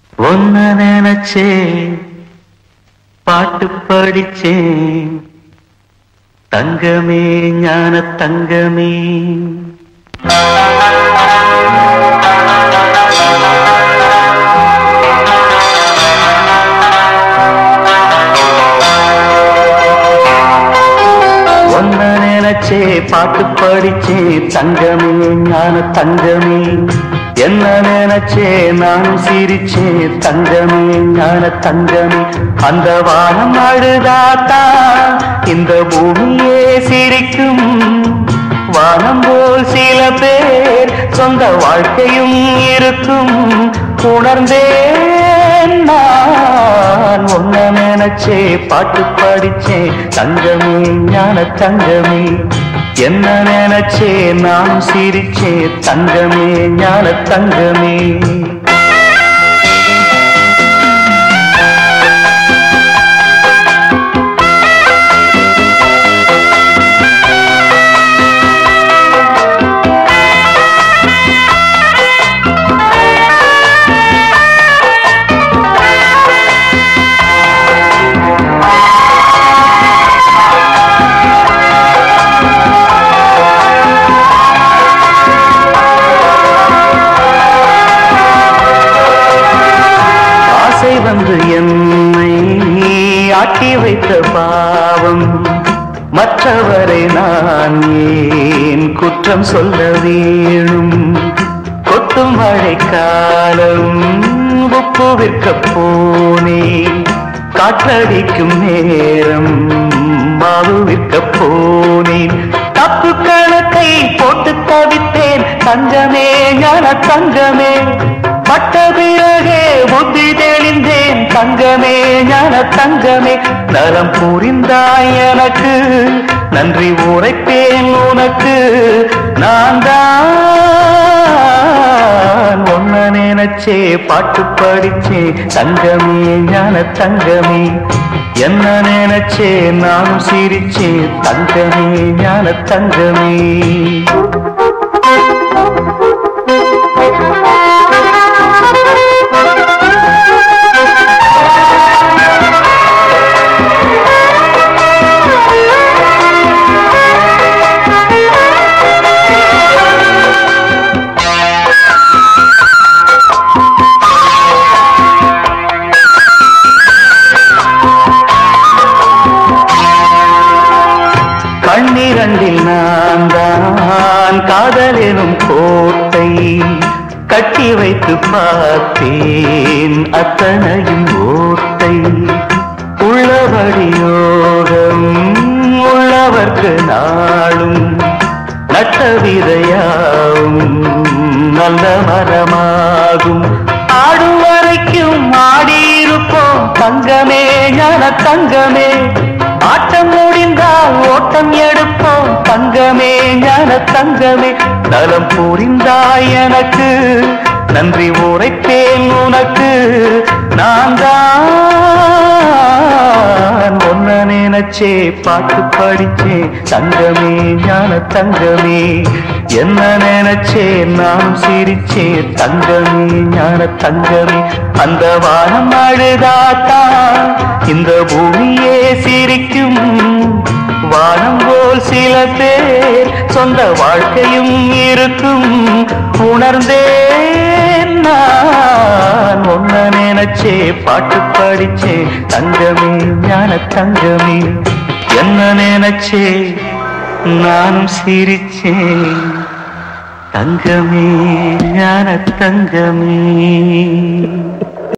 ஒன்ன நினைச்சே பாட்டு படிச்சேன் தங்கமே ஞான தங்கமே ஒன்ன நினைச்சே பாட்டு படிச்சே தங்கமே ஞான தங்கமே என்ன நினைச்சே நானும் சிரிச்சே தங்கமே ஞான தங்கமே அந்த வானம் அழுதாத்தா இந்த பூமியே சிரிக்கும் வானம் போல் சில பேர் சொந்த வாழ்க்கையும் இருக்கும் உணர்ந்தேன் நான் ஒன்ன நினைச்சே பாட்டு படிச்சேன் தங்கமே ஞான தங்கமே என்ன நினைச்சே நான் சிரிச்சே தங்கமே ஞான தங்கமே ஆசை வந்து என்னை ஆட்டி வைத்த பாவம் மற்றவரை நான் ஏன் குற்றம் சொல்ல வேணும் கொட்டும் மழைக்காலம் உப்பு விற்க போனேன் காற்றடிக்கும் நேரம் மாவு விற்க போனேன் தப்பு கணக்கை போட்டு தவித்தேன் தங்கமே ஞான தங்கமே பட்ட பிறகே புத்தி தெளிந்தேன் தங்கமே ஞான தங்கமே நலம் புரிந்தாய் எனக்கு நன்றி உரைப்பேன் உனக்கு நான் தான் ஒன்ன நினைச்சே பாட்டு படிச்சே தங்கமே ஞான தங்கமே என்ன நினைச்சே நானும் சிரிச்சே தங்கமே ஞான தங்கமே கண்ணிரண்டில் நான் தான் காதலெனும் கோட்டை கட்டி வைத்து பார்த்தேன் அத்தனையும் ஓட்டை உள்ளபடி யோகம் உள்ளவர்க்கு நாளும் நட்ட விதையாவும் நல்ல மரமாகும் ஆடும் வரைக்கும் ஆடியிருப்போம் தங்கமே ஞான தங்கமே ஆட்டம் முடிந்தால் ஓட்டம் எடுப்போம் தங்கமே ஞான தங்கமே நலம் புரிந்தாய் எனக்கு நன்றி உரைப்பேன் உனக்கு நான் தான் ஒன்ன நினைச்சே பாட்டு படிச்சே தங்கமே ஞான தங்கமே என்ன நினைச்சே நான் சிரிச்சே தங்கமே ஞான தங்கமே அந்த வானம் அழுதாத்தா இந்த பூமியே சிரிக்கும் வானம் போல் சில பேர் சொந்த வாழ்க்கையும் இருக்கும் உணர்ந்தேன் நான் ஒன்ன நினைச்சே பாட்டு படிச்சே தங்கமே ஞான தங்கமே என்ன நினைச்சே நானும் சிரிச்சேன் தங்கமே ஞான தங்கமே